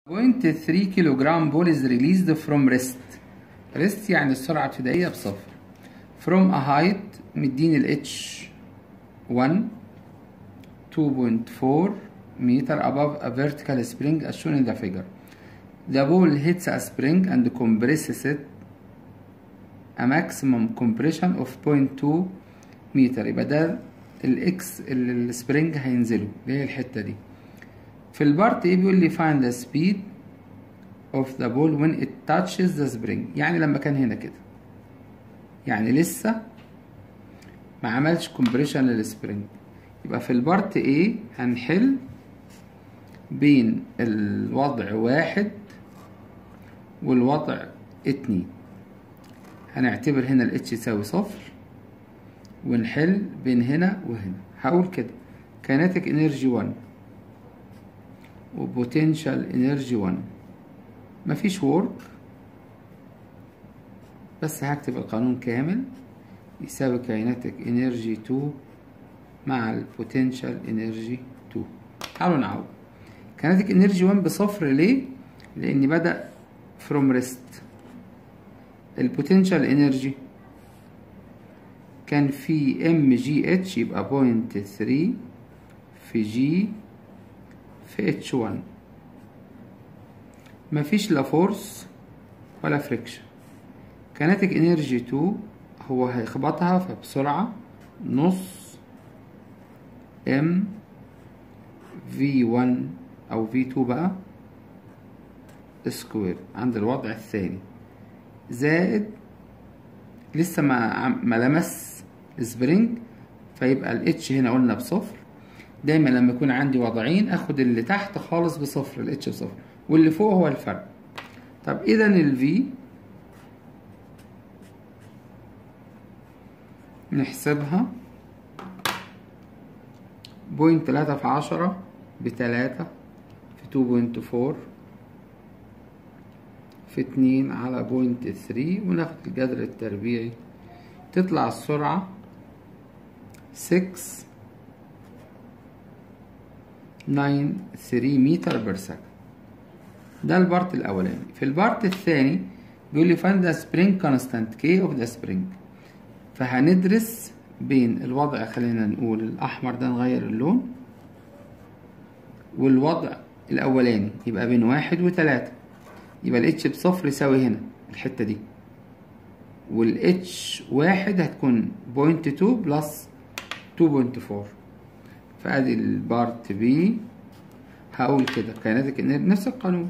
0.3 كيلو جرام بول is released from rest rest يعني السرعة الابتدائية بصفر from a height مديني ال h1 2.4 meter above a vertical spring as shown in the figure the ball hits a spring and compresses it a maximum compression of 0.2 meter يبقى ده الاكس اللي السبرينج هينزله اللي هي الحتة دي في البارت ايه بيقول لي find the speed of the ball when it touches the spring يعني لما كان هنا كده يعني لسه ما عملش كومبريشن للسبرينج يبقى في البارت ايه هنحل بين الوضع واحد والوضع اتنين هنعتبر هنا ال h يساوي صفر ونحل بين هنا وهنا هقول كده كينيتيك انرجي 1 وبوتنشال انرجي 1 مفيش وورك بس هكتب القانون كامل يساوي كينيتيك انرجي 2 مع البوتنشال انرجي 2 تعالوا نعوض كينيتيك انرجي 1 بصفر ليه لاني بدأ فروم ريست البوتنشال انرجي كان في ام جي اتش يبقى بوينت ثري في جي في اتش وان مفيش لا فورس ولا فريكشن كينيتيك انرجي تو هو هيخبطها فبسرعة نص ام في ون او في تو بقى سكوير عند الوضع الثاني زائد لسه ما ما لمس السبرينج فيبقى الاتش هنا قلنا بصفر دايما لما يكون عندي وضعين اخد اللي تحت خالص بصفر الاتش بصفر واللي فوق هو الفرق طب اذا الفي نحسبها بوينت تلاتة في عشرة بتلاتة في تو بوينت فور في اتنين على بوينت ثري وناخد الجذر التربيعي تطلع السرعة سكس ناين ثري متر بير سكند ده البارت الأولاني في البارت الثاني بيقول لي find the spring constant k of the spring فهندرس بين الوضع خلينا نقول الأحمر ده نغير اللون والوضع الأولاني يبقى بين واحد وتلاتة يبقى ال h بصفر يساوي هنا الحتة دي وال h واحد هتكون بوينت تو بلس تو بوينت فور فادي البارت بي هقول كده كينيتيك انرجي نفس القانون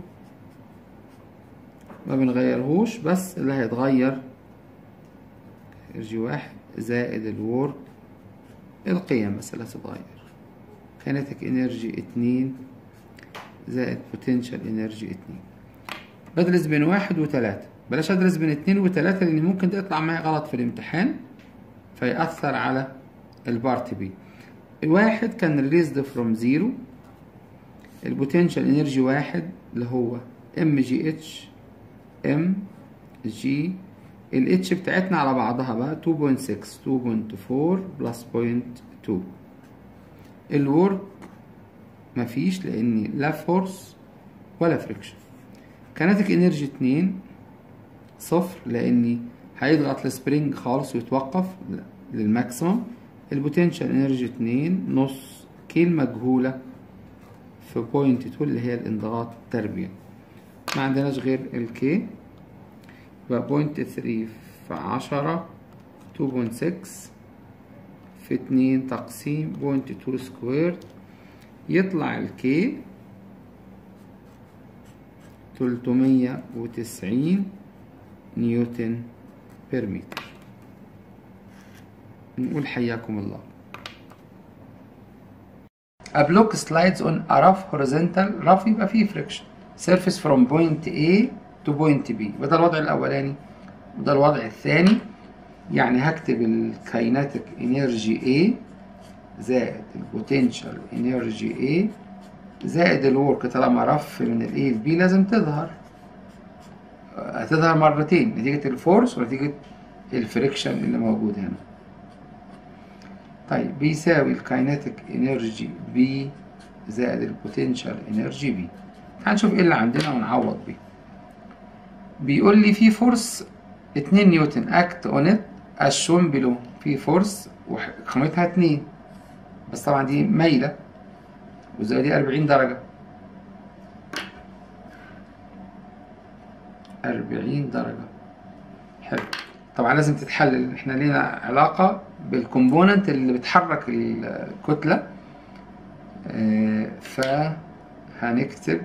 ما بنغيرهوش بس اللي هيتغير انرجي واحد زائد الورك القيم بس اللي هتتغير كينيتيك انرجي اتنين زائد بوتنشال انرجي اتنين بدرس بين واحد وتلاتة بلاش ادرس بين اتنين وتلاتة لان ممكن تطلع معايا غلط في الامتحان فيأثر على البارت بي الواحد كان ريليزد فروم زيرو البوتنشال انرجي واحد اللي هو ام جي اتش ام جي الاتش بتاعتنا على بعضها بقى 2.6 2.4 بلس 0.2 الورك مفيش لاني لا فورس ولا فريكشن كينيتيك انرجي اتنين صفر لاني هيضغط السبرينج خالص ويتوقف للماكسيموم البوتنشال انرجي اتنين نص كيل مجهولة في بوينت تو اللي هي الانضغاط التربيع ما عندناش غير الكي يبقى بوينت ثري في عشرة تو بوينت سكس في اتنين تقسيم بوينت تو سكوير يطلع الكي تلتمية وتسعين نيوتن بير متر نقول حياكم الله A block slides on a rough horizontal rough يبقى فيه friction surface from point A to point B وده الوضع الأولاني وده الوضع الثاني يعني هكتب الكايناتيك انرجي A زائد البوتنشال انرجي A زائد الورك طالما رف من ال A ل B لازم تظهر هتظهر مرتين نتيجة الفورس ونتيجة الفريكشن اللي موجود هنا طيب بيساوي الكايناتيك انرجي بي زائد البوتنشال انرجي بي هنشوف ايه اللي عندنا ونعوض بيه بيقول لي في فورس 2 نيوتن اكت اون ات as shown below في فورس وقيمتها 2 بس طبعا دي مايله والزاويه دي 40 درجه 40 درجه حلو طبعا لازم تتحلل احنا لينا علاقه بالكومبوننت اللي بتحرك الكتله آه، فهنكتب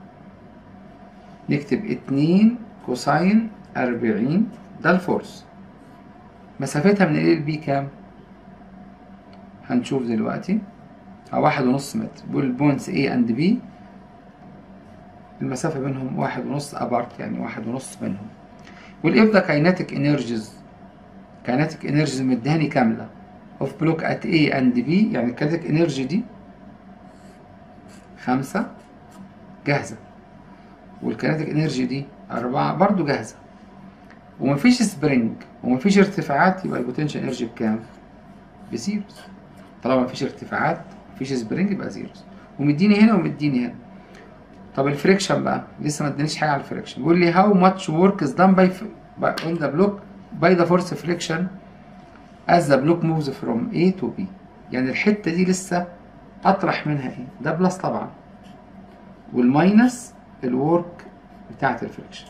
نكتب اتنين كوساين أربعين ده الفورس مسافتها من ال بي كام؟ هنشوف دلوقتي أو واحد ونص متر بيقول البوينتس A and B المسافة بينهم واحد ونص أبارت يعني واحد ونص بينهم والإف ده كايناتيك انرجيز كايناتيك انرجيز مدهاني كاملة اوف بلوك ات A and B يعني الكايناتيك انرجي دي خمسة جاهزة والكينيتيك انرجي دي أربعة برضو جاهزة ومفيش سبرينج ومفيش ارتفاعات يبقى البوتنشال انرجي بكام؟ بزيروز طالما مفيش ارتفاعات مفيش سبرينج يبقى زيروز ومديني هنا ومديني هنا طب الفريكشن بقى لسه ما ادانيش حاجه على الفريكشن بيقول لي هاو ماتش ورك از دان باي اون ذا بلوك باي ذا فورس فريكشن as the block moves from A to B يعني الحته دي لسه اطرح منها ايه ده بلس طبعا والماينس الورك بتاعه الفريكشن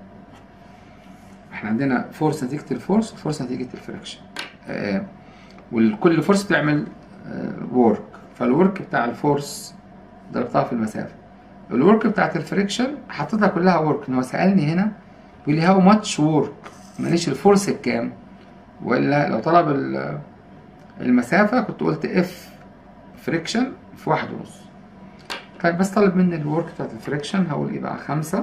احنا عندنا فورس نتيجه الفورس وفورس نتيجه الفريكشن آه وكل فورس بتعمل آه ورك فالورك بتاع الفورس ضربتها في المسافه الورك بتاعت الفريكشن حطيتها كلها ورك ان هو سالني هنا بيقول لي هاو ماتش ورك ماليش الفورس بكام ولا لو طلب المسافه كنت قلت اف فريكشن في واحد ونص طيب بس طالب مني الورك بتاعت الفريكشن هقول ايه بقى خمسة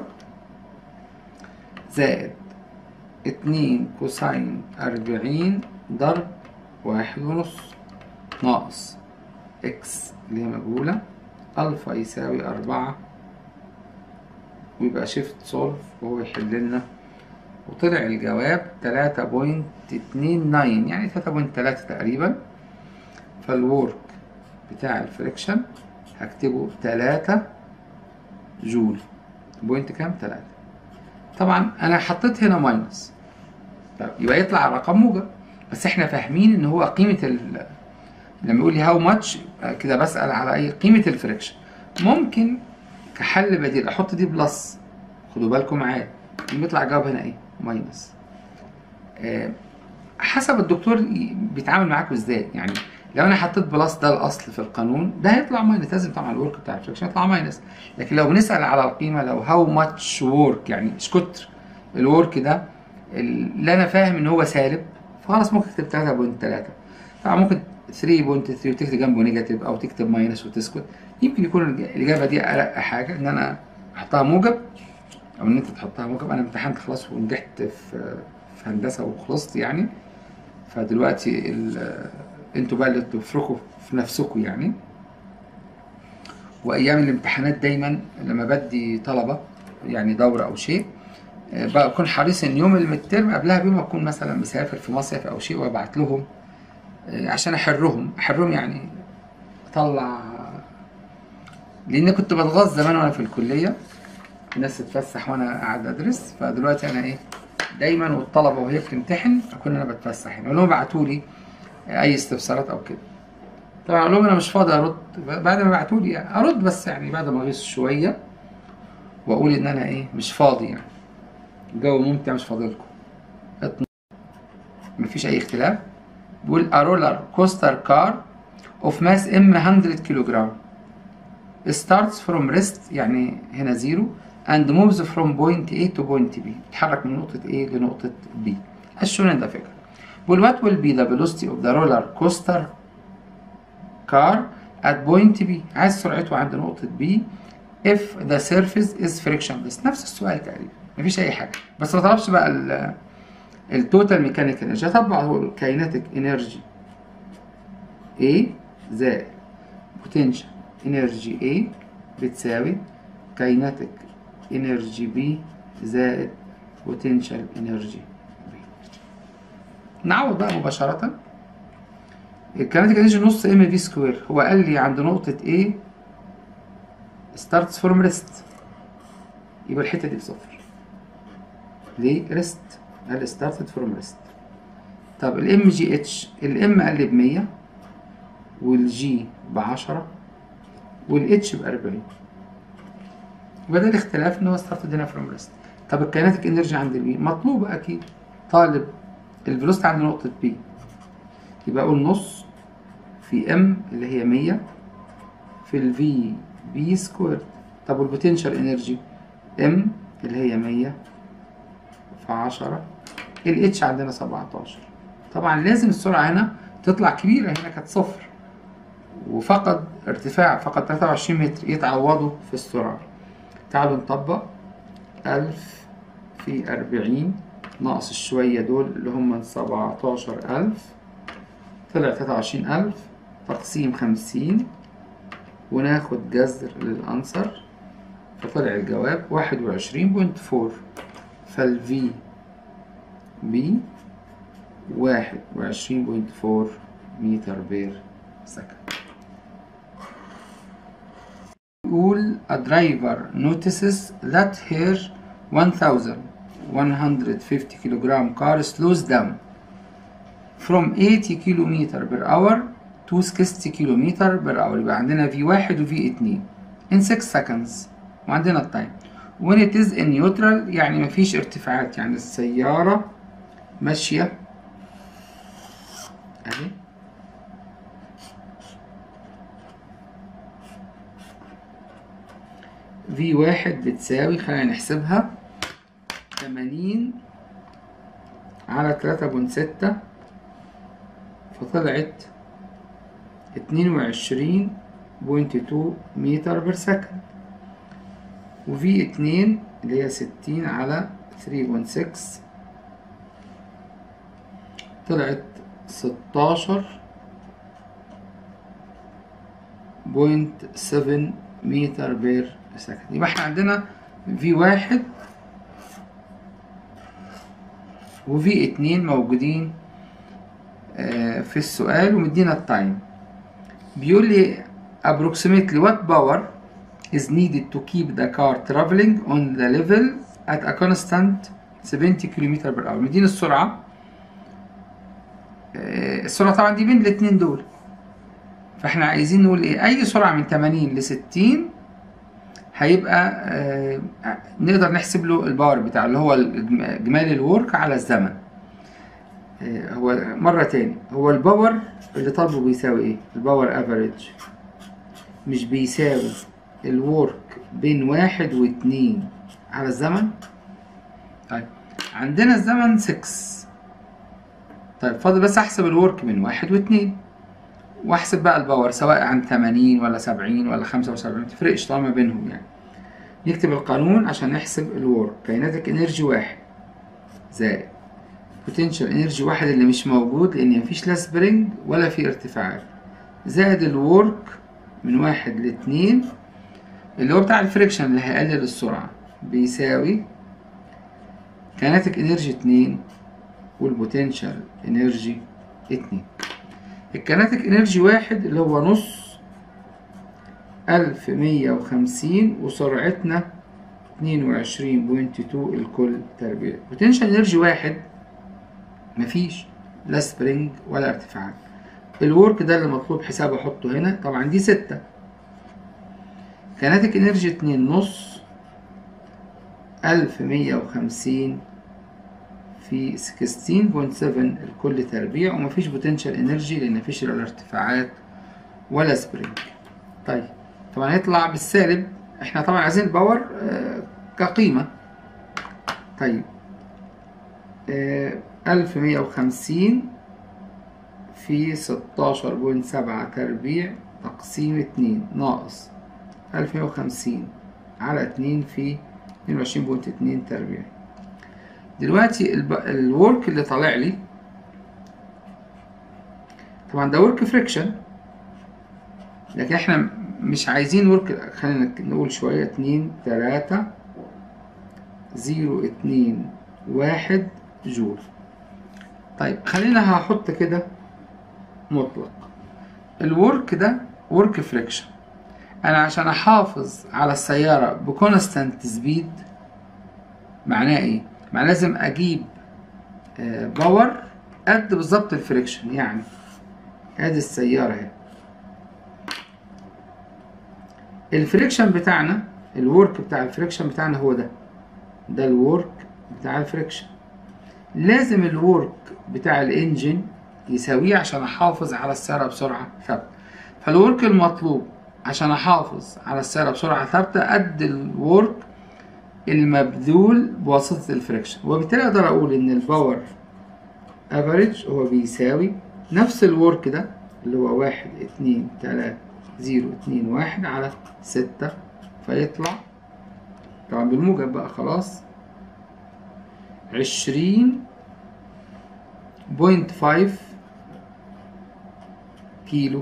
زائد اتنين كوساين أربعين ضرب واحد ونص ناقص اكس اللي هي مجهولة ألفا يساوي أربعة ويبقى شيفت سولف وهو يحل لنا وطلع الجواب تلاتة بوينت اتنين ناين يعني تلاتة بوينت تلاتة تقريبا فالورك بتاع الفريكشن هكتبه تلاتة جول بوينت كام تلاتة طبعا انا حطيت هنا ماينس طب يبقى يطلع رقم موجب بس احنا فاهمين ان هو قيمة ال لما يقول لي هاو ماتش كده بسأل على اي قيمة الفريكشن ممكن كحل بديل احط دي بلس خدوا بالكم معايا بيطلع الجواب هنا ايه ماينس آه حسب الدكتور بيتعامل معاكم ازاي يعني لو انا حطيت بلس ده الاصل في القانون ده هيطلع ماينس لازم طبعا الورك بتاع الفريكشن يطلع ماينس لكن لو بنسال على القيمه لو هاو ماتش ورك يعني ايش كتر الورك ده اللي انا فاهم ان هو سالب فخلاص ممكن تكتب 3.3 طبعا ممكن 3.3 وتكتب جنبه نيجاتيف او تكتب ماينس وتسكت يمكن يكون الاجابه دي ارق حاجه ان انا احطها موجب او ان انت تحطها موجب انا امتحنت خلاص ونجحت في في هندسه وخلصت يعني فدلوقتي انتوا بقى اللي تفرقوا في نفسكم يعني وايام الامتحانات دايما لما بدي طلبه يعني دوره او شيء بكون حريص ان يوم المترم قبلها بيوم اكون مثلا مسافر في مصيف او شيء وابعت لهم عشان احرهم احرهم يعني اطلع لان كنت بتغاظ زمان وانا في الكليه الناس تتفسح وانا قاعد ادرس فدلوقتي انا ايه دايما والطلبه وهي بتمتحن اكون انا بتفسح يعني اقول لهم ابعتوا لي اي استفسارات او كده طبعا اقول لهم انا مش فاضي ارد بعد ما بعتوا لي يعني ارد بس يعني بعد ما اغيظ شويه واقول ان انا ايه مش فاضي يعني الجو ممتع مش فاضي لكم مفيش اي اختلاف بيقول a roller coaster car of mass m 100 كيلوغرام starts from rest يعني هنا زيرو and moves from point A to point B بتتحرك من نقطة A لنقطة B as shown in the figure بيقول what will be the velocity of the roller coaster car at point B عايز سرعته عند نقطة B if the surface is frictionless نفس السؤال تقريبا مفيش أي حاجة بس ما طلبش بقى ال التوتال ميكانيكال انرجي طبعا هو الكايناتيك انرجي A زائد بوتنشال انرجي A بتساوي كايناتيك انرجي B زائد بوتنشال انرجي B نعوض بقى مباشرة الكايناتيك انرجي نص ام في سكوير هو قال لي عند نقطة A starts from rest يبقى الحتة دي بصفر ليه ريست قال ستارتد فروم ريست طب الام جي اتش الام قال بمية والجي بعشرة والاتش بأربعين يبقى ده الاختلاف ان هو ستارتد هنا فروم ريست طب الكيناتيك انرجي عند البي مطلوبة اكيد طالب الفيلوسيتي عند نقطة بي يبقى اقول نص في ام اللي هي مية في الفي بي سكوير طب والبوتنشال انرجي ام اللي هي مية في عشرة الاتش عندنا سبعتاشر طبعا لازم السرعة هنا تطلع كبيرة هنا كانت صفر وفقد ارتفاع فقد 23 متر يتعوضوا في السرعة تعالوا نطبق ألف في أربعين ناقص الشوية دول اللي هم سبعتاشر ألف طلع تلاتة وعشرين ألف تقسيم خمسين وناخد جذر للأنسر فطلع الجواب واحد وعشرين بوينت فور فالفي بي واحد وعشرين بوينت فور متر بير سكند يقول a driver notices that her 1150 kilogram car slows down from 80 kilometer per hour to 60 kilometer per hour يبقى عندنا V1 و V2 in 6 seconds وعندنا التايم when it is in neutral يعني مفيش ارتفاعات يعني السيارة ماشية اهي في واحد بتساوي خلينا نحسبها تمانين على تلاتة بوينت ستة فطلعت اتنين وعشرين بوينت تو متر بير سكند وفي اتنين اللي هي ستين على ثري بوينت سكس طلعت ستاشر بوينت سفن متر بير سكند يبقى احنا عندنا في واحد وفي اتنين موجودين آه في السؤال ومدينا التايم بيقول لي approximately what power is needed to keep the car traveling on the level at a constant 70 km per hour مدينا السرعة آه السرعة طبعا دي بين الاتنين دول فاحنا عايزين نقول ايه اي سرعة من 80 ل 60 هيبقى آه نقدر نحسب له الباور بتاع اللي هو اجمالي الورك على الزمن آه هو مرة تاني هو الباور اللي طالبه بيساوي ايه الباور افريج مش بيساوي الورك بين واحد واتنين على الزمن طيب عندنا الزمن 6 طيب فاضل بس احسب الورك بين واحد واتنين واحسب بقى الباور سواء عن 80 ولا 70 ولا 75 متفرقش طالما بينهم يعني نكتب القانون عشان نحسب الورك كايناتيك انرجي واحد زائد بوتنشال انرجي واحد اللي مش موجود لان مفيش لا سبرينج ولا في ارتفاعات زائد الورك من واحد لاتنين اللي هو بتاع الفريكشن اللي هيقلل السرعة بيساوي كايناتيك انرجي اتنين والبوتنشال انرجي اتنين الكيناتيك انرجي واحد اللي هو نص ألف مية وخمسين وسرعتنا اتنين وعشرين بوينت تو الكل تربيع بوتنشال انرجي واحد مفيش لا سبرينج ولا ارتفاعات الورك ده اللي مطلوب حسابه احطه هنا طبعا دي ستة كيناتيك انرجي اتنين نص ألف مية وخمسين في 16.7 الكل تربيع ومفيش بوتنشال انرجي لان مفيش لا ارتفاعات ولا سبرينج طيب طبعا هيطلع بالسالب احنا طبعا عايزين الباور آه كقيمة طيب آه 1150 في 16.7 تربيع تقسيم 2 ناقص 1150 على 2 في 22.2 تربيع دلوقتي الورك اللي طالع لي طبعا ده ورك فريكشن لكن احنا مش عايزين ورك خلينا نقول شوية اتنين تلاتة زيرو اتنين واحد جول طيب خلينا هحط كده مطلق الورك ده ورك فريكشن انا عشان احافظ على السيارة بكونستانت سبيد معناه ايه معناه لازم اجيب آه، باور قد بالظبط الفريكشن يعني ادي السيارة اهي الفريكشن بتاعنا الورك بتاع الفريكشن بتاعنا هو ده ده الورك بتاع الفريكشن لازم الورك بتاع الانجن يساويه عشان احافظ على السيارة بسرعة ثابتة فالورك المطلوب عشان احافظ على السيارة بسرعة ثابتة قد الورك المبذول بواسطة الفريكشن وبالتالي اقدر اقول ان الباور افريج هو بيساوي نفس الورك ده اللي هو واحد اتنين تلاتة زيرو اتنين واحد على ستة فيطلع طبعا بالموجب بقى خلاص عشرين بوينت فايف كيلو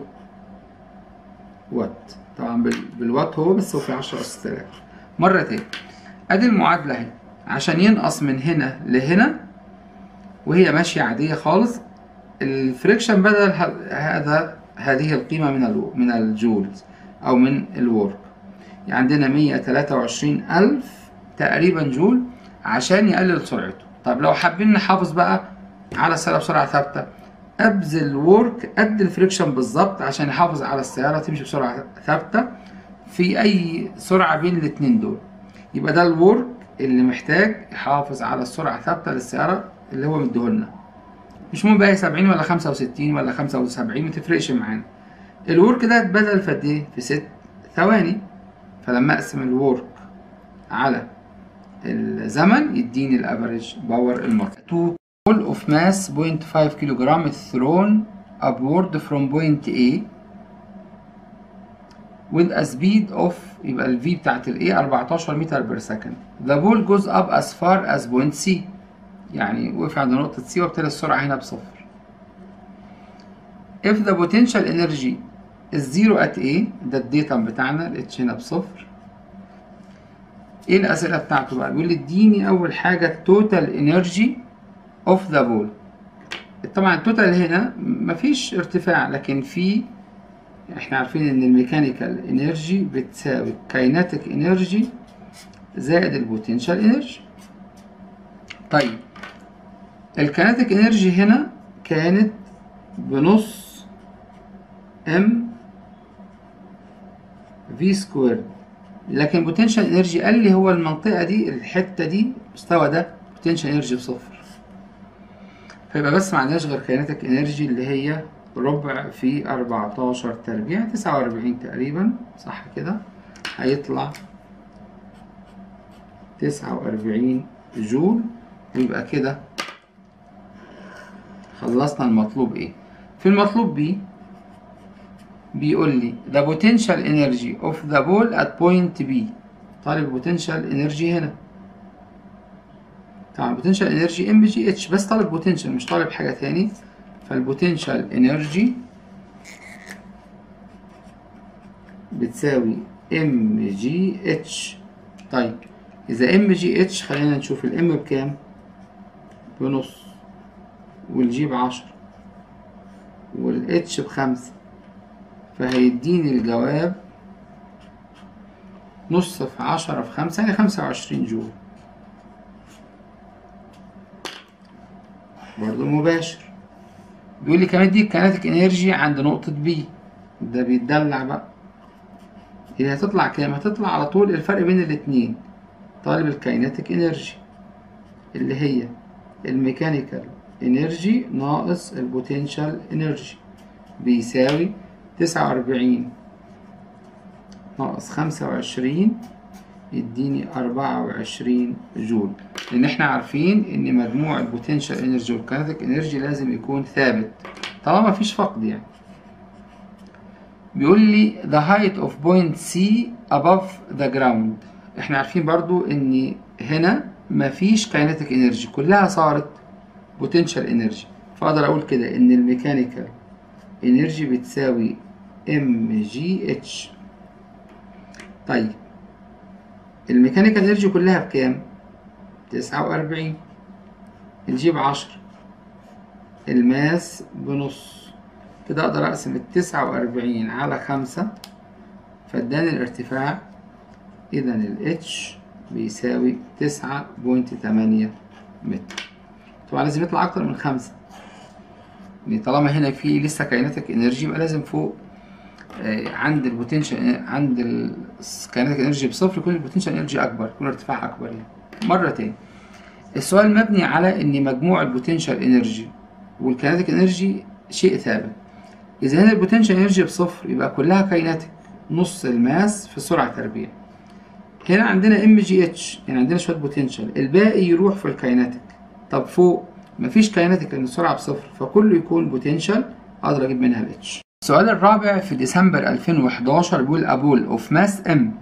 وات طبعا بال- بالوات هو بس هو في عشرة أس تلاف مرة تاني ادي المعادلة اهي عشان ينقص من هنا لهنا وهي ماشية عادية خالص الفريكشن بدل ه- هذا هذه القيمة من الو من الجولز أو من الورك يعني عندنا مية تلاتة وعشرين ألف تقريبا جول عشان يقلل سرعته طب لو حابين نحافظ بقى على السيارة بسرعة ثابتة أبذل ورك قد الفريكشن بالظبط عشان يحافظ على السيارة تمشي بسرعة ثابتة في أي سرعة بين الاتنين دول يبقى ده الورك اللي محتاج يحافظ على السرعة ثابتة للسيارة اللي هو مديهولنا مش مهم بقى هي 70 ولا 65 ولا 75 متفرقش معانا الورك ده اتبدل في قد ايه؟ في ست ثواني فلما اقسم الورك على الزمن يديني الافريج باور المطلق 2 ball of mass 0.5 كيلو جرام is thrown upward from point A with a speed of يبقى ال V بتاعت ال A 14 متر بير سكند the ball goes up as far as point C يعني وقف عند نقطة C وابتدى السرعة هنا بصفر if the potential energy is zero at A ده الديتم بتاعنا ال H هنا بصفر ايه الأسئلة بتاعته بقى بيقول لي اديني أول حاجة total energy of the ball طبعا التوتال هنا مفيش ارتفاع لكن في احنا عارفين ان الميكانيكال انرجي بتساوي كايناتيك انرجي زائد البوتنشال انرجي طيب الكايناتيك انرجي هنا كانت بنص ام في سكوير لكن بوتنشال انرجي قال لي هو المنطقة دي الحتة دي المستوى ده بوتنشال انرجي بصفر فيبقى بس ما عندناش غير كايناتيك انرجي اللي هي ربع في 14 تربيع 49 تقريبا صح كده هيطلع 49 جول ويبقى كده خلصنا المطلوب ايه في المطلوب بي بيقول لي the potential energy of the ball at point B طالب potential energy هنا طبعا potential energy ام جي اتش بس طالب potential مش طالب حاجة تاني فالبوتنشال انرجي بتساوي ام جي اتش طيب اذا ام جي اتش خلينا نشوف الام بكام بنص والجي بعشرة والاتش بخمسة فهيديني الجواب نص في عشرة في خمسة يعني خمسة وعشرين جول برضو مباشر بيقول لي كمان دي الكيناتيك انرجي عند نقطة بي ده بيتدلع بقى هي هتطلع كام؟ هتطلع على طول الفرق بين الاتنين طالب الكيناتيك انرجي اللي هي الميكانيكال انرجي ناقص البوتنشال انرجي بيساوي تسعة وأربعين ناقص خمسة وعشرين يديني أربعة وعشرين جول لأن احنا عارفين إن مجموع البوتنشال انرجي والكيناتيك انرجي لازم يكون ثابت طالما مفيش فقد يعني بيقول لي the height of point C above the ground احنا عارفين برضو ان هنا مفيش كاينتيك انرجي كلها صارت بوتنشال انرجي فاقدر اقول كده ان الميكانيكال انرجي بتساوي ام جي اتش طيب الميكانيكال انرجي كلها بكام تسعة وأربعين الجي بعشرة الماس بنص كده اقدر اقسم التسعة وأربعين على خمسة فاداني الارتفاع اذا ال H بيساوي تسعة بوينت تمانية متر طبعا لازم يطلع أكتر من خمسة يعني طالما هنا في لسه كاينتك انرجي يبقى لازم فوق آه، عند البوتنشال عند الكاينتك انرجي بصفر يكون البوتنشال انرجي اكبر يكون ارتفاع اكبر يعني مرة تاني السؤال مبني على ان مجموع البوتنشال انرجي والكاينتك انرجي شيء ثابت اذا هنا البوتنشال انرجي بصفر يبقى كلها كاينتك نص الماس في سرعة تربيع هنا عندنا ام جي اتش يعني عندنا شوية بوتنشال الباقي يروح في الكاينتك طب فوق مفيش كاينتك لان السرعة بصفر فكله يكون بوتنشال اقدر اجيب منها الاتش السؤال الرابع في ديسمبر 2011 بيقول أبول اوف ماس ام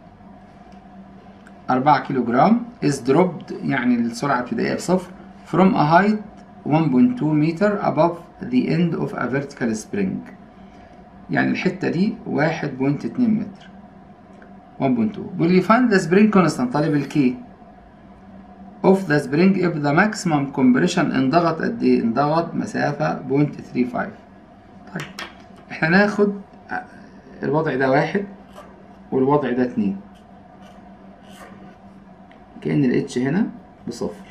4 كيلو جرام is dropped يعني السرعة الابتدائية بصفر from a height 1.2 meter above the end of a vertical spring يعني الحتة دي 1.2 متر 1.2 بيقول لي find the spring constant طالب الكي of the spring if the maximum compression انضغط قد ايه؟ انضغط مسافة 0.35 طيب احنا ناخد الوضع ده واحد والوضع ده اتنين كأن الاتش هنا بصفر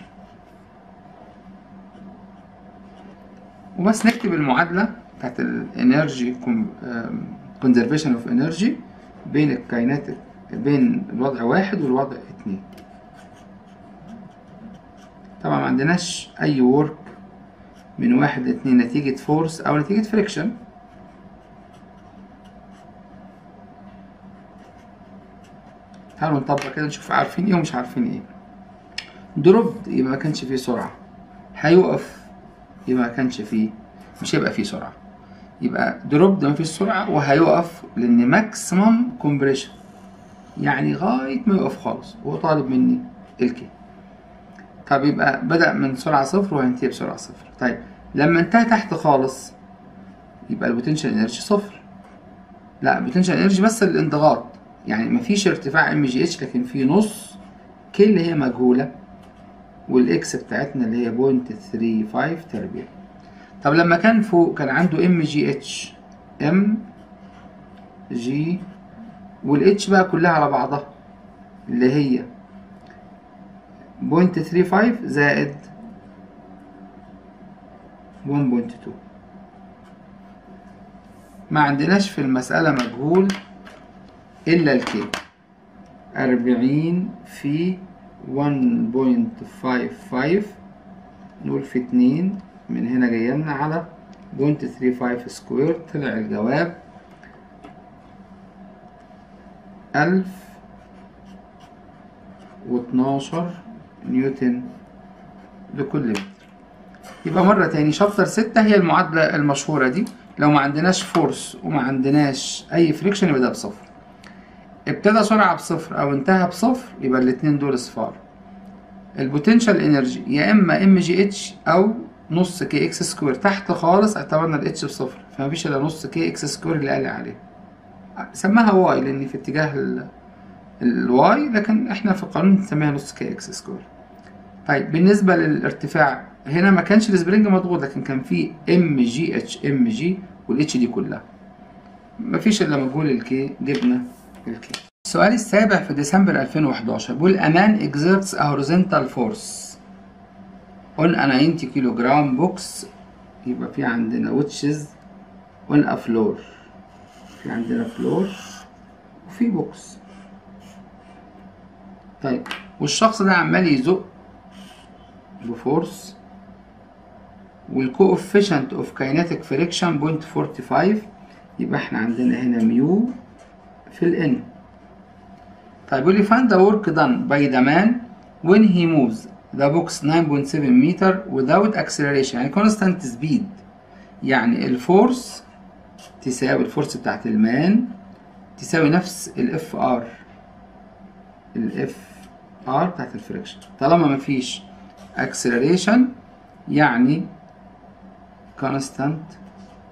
وبس نكتب المعادلة بتاعت الانرجي كونزرفيشن اوف انرجي بين الكائنات بين الوضع واحد والوضع اتنين طبعا ما عندناش اي ورك من واحد لاتنين نتيجة فورس او نتيجة فريكشن تعالوا نطبق كده نشوف عارفين ايه ومش عارفين ايه دروبد يبقى ما كانش فيه سرعة هيقف يبقى ما كانش فيه مش هيبقى فيه سرعة يبقى دروبد ما فيش سرعة وهيقف لأن ماكسيمم كومبريشن يعني غاية ما يقف خالص هو طالب مني الكي طب يبقى بدأ من سرعة صفر وهينتهي بسرعة صفر طيب لما انتهى تحت خالص يبقى البوتنشال انرجي صفر لا البوتنشال انرجي بس الانضغاط يعني مفيش ارتفاع ام جي اتش لكن في نص كي اللي هي مجهولة والاكس بتاعتنا اللي هي بوينت ثري فايف تربيع طب لما كان فوق كان عنده ام جي اتش ام جي والاتش بقى كلها على بعضها اللي هي بوينت ثري فايف زائد ون بوينت تو ما عندناش في المسألة مجهول إلا الكي أربعين في ون بوينت فايف فايف نقول في اتنين من هنا جايلنا على بوينت ثري فايف سكوير طلع الجواب ألف واتناشر نيوتن لكل متر يبقى مرة تاني شابتر ستة هي المعادلة المشهورة دي لو ما عندناش فورس وما عندناش أي فريكشن يبقى ده بصفر ابتدى سرعة بصفر أو انتهى بصفر يبقى الاتنين دول صفار البوتنشال انرجي يا اما ام جي اتش او نص كي اكس سكوير تحت خالص اعتبرنا الاتش بصفر فمفيش الا نص كي اكس سكوير اللي قال عليه سماها واي لان في اتجاه الواي لكن احنا في القانون بنسميها نص كي اكس سكوير طيب بالنسبه للارتفاع هنا ما كانش السبرينج مضغوط لكن كان في ام جي اتش ام جي والاتش دي كلها مفيش الا مجهول الكي جبنا الكي السؤال السابع في ديسمبر 2011 بيقول a man exerts a horizontal force on a 90 كيلو جرام بوكس يبقى في عندنا which is on a floor في عندنا فلور وفي بوكس طيب والشخص ده عمال يزق بفورس والكوفيشنت اوف كايناتيك فريكشن بوينت 45 يبقى احنا عندنا هنا ميو في الان طيب يقول لي find the work done by the man when he moves the box 9.7 meter without acceleration يعني constant speed يعني الفورس تساوي الفورس بتاعت المان تساوي نفس الاف ار الاف ار بتاعت الفريكشن طالما مفيش acceleration يعني constant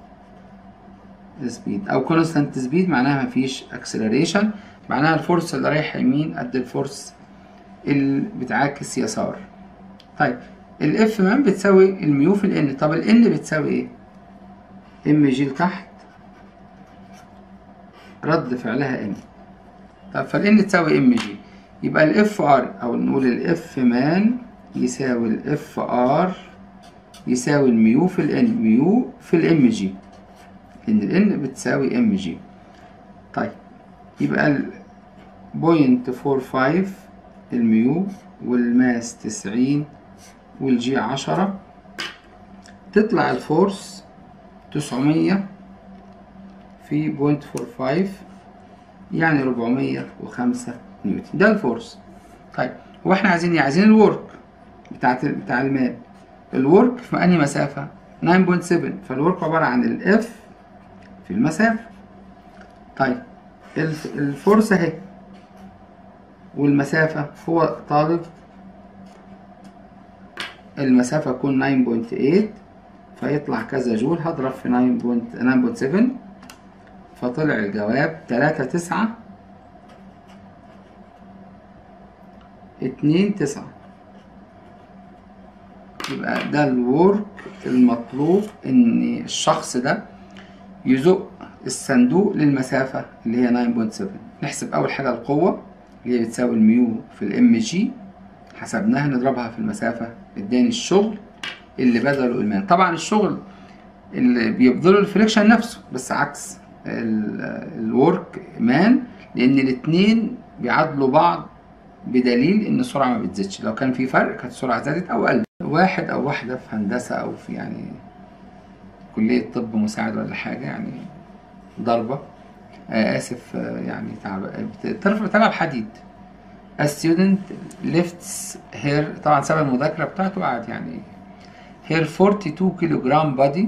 speed او constant speed معناها مفيش acceleration معناها الفورس اللي رايحة يمين قد الفورس اللي بتعاكس يسار طيب الاف مان بتساوي الميو في الان طب الان بتساوي ايه ام جي لتحت رد فعلها ان طب فالان تساوي ام جي يبقى الاف ار او نقول الاف مان يساوي الاف ار يساوي الميو في الان ميو في الام جي لان الان بتساوي ام جي طيب يبقى ال بوينت فور فايف الميو والماس تسعين والجي عشرة تطلع الفورس تسعمية في بوينت فور فايف يعني ربعمية وخمسة نيوتن ده الفورس طيب هو احنا عايزين ايه عايزين الورك بتاعت بتاع المال الورك في انهي مسافة 9.7 فالورك عبارة عن الاف في المسافة طيب الفورس اهي والمسافة هو طالب المسافة تكون 9.8 فيطلع كذا جول هضرب في 9.7 فطلع الجواب تلاتة تسعة اتنين تسعة يبقى ده الورك المطلوب ان الشخص ده يزق الصندوق للمسافة اللي هي 9.7 نحسب أول حاجة القوة اللي هي بتساوي الميو في الام جي حسبناها نضربها في المسافة اداني الشغل اللي بذله المان طبعا الشغل اللي بيبذله الفريكشن نفسه بس عكس الورك مان لان الاتنين بيعادلوا بعض بدليل ان السرعه ما بتزيدش لو كان في فرق كانت السرعه زادت او قلت واحد او واحده في هندسه او في يعني كليه طب مساعد ولا حاجه يعني ضربه آه اسف آه يعني تعب ترفع تلعب حديد A student lifts her طبعا سبب المذاكرة بتاعته قعد يعني her 42 كيلوغرام body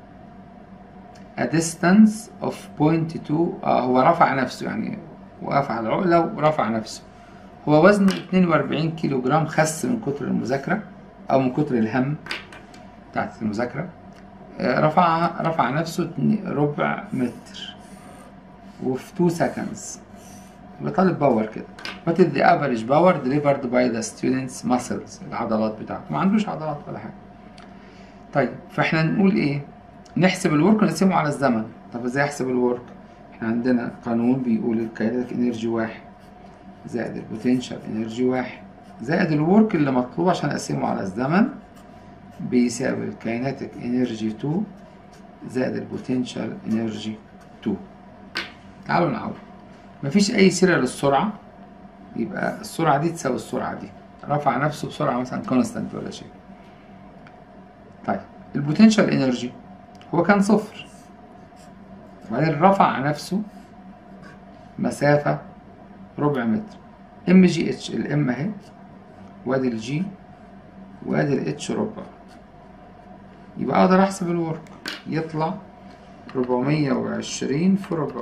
a distance of 0.2 آه هو رفع نفسه يعني وقف على العقلة ورفع نفسه هو وزنه 42 كيلو جرام خس من كتر المذاكرة أو من كتر الهم بتاعت المذاكرة رفع رفع نفسه ربع متر وفي 2 seconds بطالب باور كده what is the average power delivered by the students muscles العضلات بتاعته ما عندوش عضلات ولا حاجة طيب فاحنا نقول ايه نحسب الورك ونقسمه على الزمن طب ازاي احسب الورك احنا عندنا قانون بيقول الكاينتيك انرجي واحد زائد البوتنشال انرجي واحد زائد الورك اللي مطلوب عشان اقسمه على الزمن بيساوي الكاينتيك انرجي 2 زائد البوتنشال انرجي 2 تعالوا نعوض مفيش اي سيرة للسرعة يبقى السرعة دي تساوي السرعة دي رفع نفسه بسرعة مثلا كونستانت ولا شيء طيب البوتنشال انرجي هو كان صفر وبعدين رفع نفسه مسافة ربع متر ام جي اتش الام اهي وادي الجي وادي الاتش ربع يبقى اقدر احسب الورك يطلع ربعمية وعشرين في ربع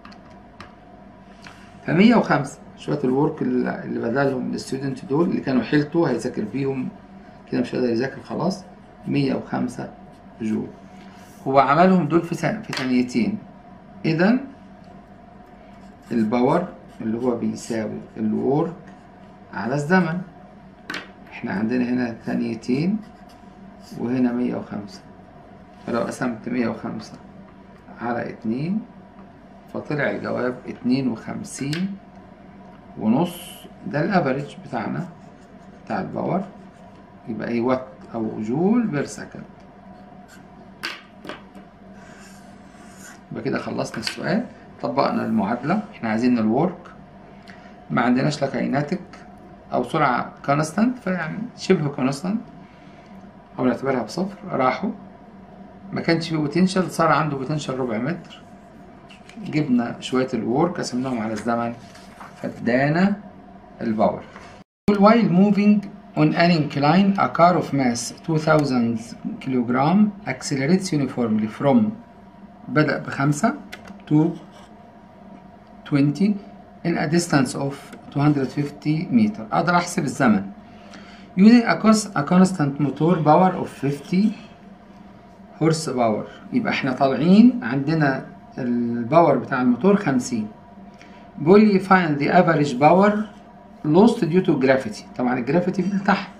فمية وخمسة شوية الورك اللي بدلهم الستودنت دول اللي كانوا حيلته هيذاكر بيهم كده مش هيقدر يذاكر خلاص مية وخمسة جول هو عملهم دول في سنة في ثانيتين إذا الباور اللي هو بيساوي الورك على الزمن احنا عندنا هنا ثانيتين وهنا مية وخمسة فلو قسمت مية وخمسة على اتنين فطلع الجواب اتنين وخمسين ونص ده الافريج بتاعنا بتاع الباور يبقى ايه وات او جول بير سكند يبقى كده خلصنا السؤال طبقنا المعادلة احنا عايزين الورك ما عندناش لا كايناتيك او سرعة كونستانت فيعني شبه كونستانت او نعتبرها بصفر راحوا ما كانش فيه بوتنشال صار عنده بوتنشال ربع متر جبنا شوية الورك قسمناهم على الزمن فادانا الباور while moving on an incline a car of mass 2000 كيلوغرام accelerates uniformly from بدأ بخمسة to 20 in a distance of 250 متر أقدر أحسب الزمن using a, cons a constant motor power of 50 horse power يبقى احنا طالعين عندنا الباور بتاع الموتور 50 بيقول لي find the average power lost due to gravity طبعا الجرافيتي من تحت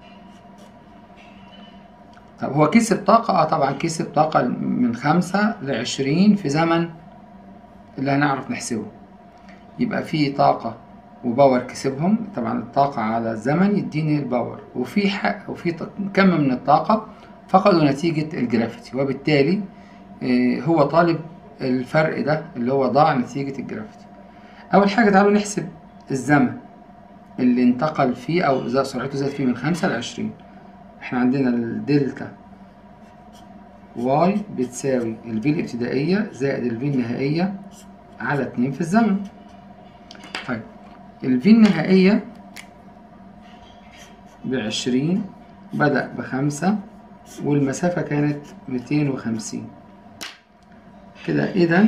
طب هو كسب طاقة؟ اه طبعا كسب طاقة من خمسة لعشرين في زمن اللي هنعرف نحسبه يبقى في طاقة وباور كسبهم طبعا الطاقة على الزمن يديني الباور وفي حق وفي ط- كم من الطاقة فقدوا نتيجة الجرافيتي وبالتالي آه، هو طالب الفرق ده اللي هو ضاع نتيجة الجرافيتي أول حاجة تعالوا نحسب الزمن اللي انتقل فيه أو إذا سرعته زادت فيه من خمسة لعشرين احنا عندنا الدلتا واي بتساوي الفي الابتدائية زائد الفي النهائية على اتنين في الزمن طيب الفي النهائية بعشرين بدأ بخمسة والمسافة كانت ميتين وخمسين كده إذا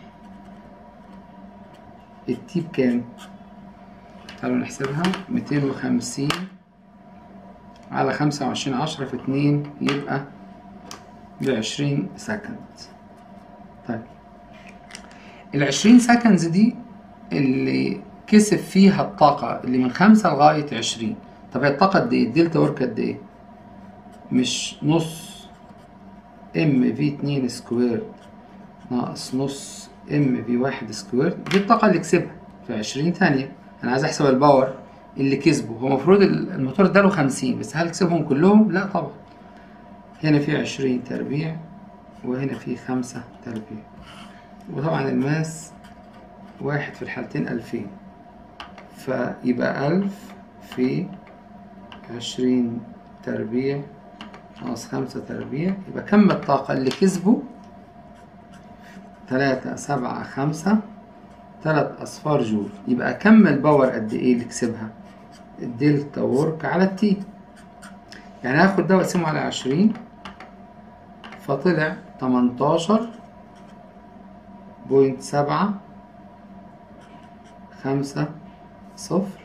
التي بكام؟ تعالوا نحسبها ميتين وخمسين على خمسة وعشرين عشرة في اتنين يبقى بعشرين سكند طيب العشرين سكندز دي اللي كسب فيها الطاقة اللي من خمسة لغاية عشرين طب هي الطاقة قد ايه؟ الدلتا ورك قد ايه؟ مش نص ام في اتنين سكوير ناقص نص ام في واحد سكوير دي الطاقة اللي كسبها في عشرين ثانية أنا عايز أحسب الباور اللي كسبه هو المفروض الموتور اداله خمسين بس هل كسبهم كلهم؟ لا طبعا هنا في عشرين تربيع وهنا في خمسة تربيع وطبعا الماس واحد في الحالتين ألفين فيبقى ألف في عشرين تربيع ناقص خمسة تربيع يبقى كم الطاقة اللي كسبه تلاتة سبعة خمسة تلات أصفار جول يبقى كم الباور قد إيه اللي كسبها الدلتا وورك على التي يعني هاخد ده واقسمه على عشرين فطلع تمنتاشر بوينت سبعة خمسة صفر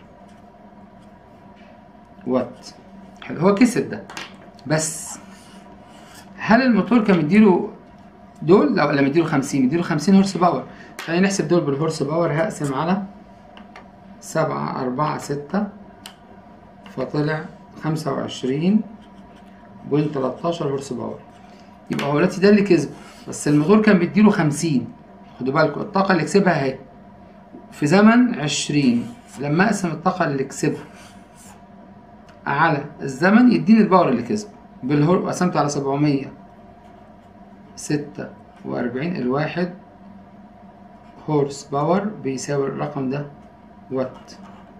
وات حلو هو كسب ده بس هل الموتور كان مديله دول لا ولا مديله خمسين مديله خمسين هورس باور خلينا نحسب دول بالهورس باور هقسم على سبعة أربعة ستة فطلع خمسة وعشرين بوينت تلاتاشر هورس باور يبقى هو دلوقتي ده اللي كسبه بس الموتور كان بيديله خمسين خدوا بالكم الطاقة اللي كسبها اهي في زمن عشرين لما اقسم الطاقة اللي كسبها على الزمن يديني الباور اللي كسبه بالهور قسمته على سبعمية ستة وأربعين الواحد هورس باور بيساوي الرقم ده وات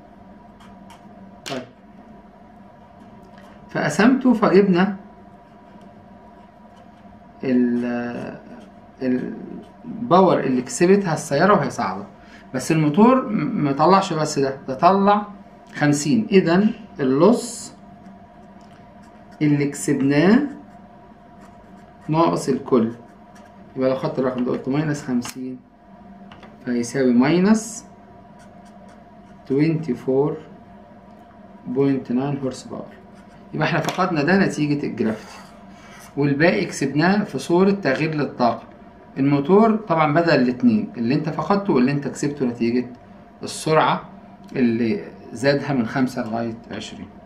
طيب فقسمته فجبنا ال الباور اللي كسبتها السيارة وهي صاعدة بس الموتور م- مطلعش بس ده ده طلع خمسين إذا اللص اللي كسبناه ناقص الكل يبقى لو خدت الرقم ده قلت ماينس خمسين فهيساوي ماينس توينتي فور بوينت ناين هورس باور يبقى احنا فقدنا ده نتيجة الجرافيتي والباقي كسبناه في صورة تغيير للطاقة الموتور طبعا بدل الاتنين اللي انت فقدته واللي انت كسبته نتيجة السرعة اللي زادها من خمسة لغاية عشرين